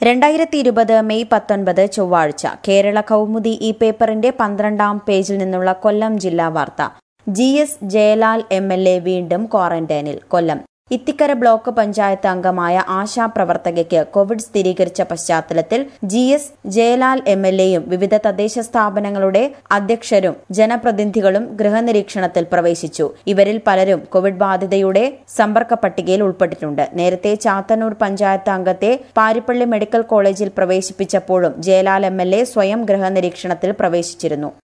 രണ്ടായിരത്തി ഇരുപത് മെയ് പത്തൊൻപത് ചൊവ്വാഴ്ച കേരള കൗമുദി ഈ പേപ്പറിന്റെ പന്ത്രണ്ടാം പേജിൽ നിന്നുള്ള കൊല്ലം ജില്ലാ വാർത്ത G S Jayalal M L A വീണ്ടും ക്വാറന്റൈനിൽ കൊല്ലം ഇത്തിക്കര ബ്ലോക്ക് പഞ്ചായത്ത് അംഗമായ ആശാ പ്രവർത്തകയ്ക്ക് കോവിഡ് സ്ഥിരീകരിച്ച പശ്ചാത്തലത്തിൽ G S Jayalal M L എയും വിവിധ തദ്ദേശ സ്ഥാപനങ്ങളുടെ അധ്യക്ഷരും ജനപ്രതിനിധികളും ഗൃഹനിരീക്ഷണത്തിൽ പ്രവേശിച്ചു ഇവരിൽ പലരും കോവിഡ് ബാധിതയുടെ സമ്പർക്ക പട്ടികയിൽ ഉൾപ്പെട്ടിട്ടുണ്ട് നേരത്തെ ചാത്തന്നൂർ പഞ്ചായത്ത് അംഗത്തെ പാരിപ്പള്ളി മെഡിക്കൽ കോളേജിൽ പ്രവേശിപ്പിച്ചപ്പോഴും ജയലാൽ എം എൽ എ സ്വയം ഗൃഹനിരീക്ഷണത്തിൽ പ്രവേശിച്ചിരുന്നു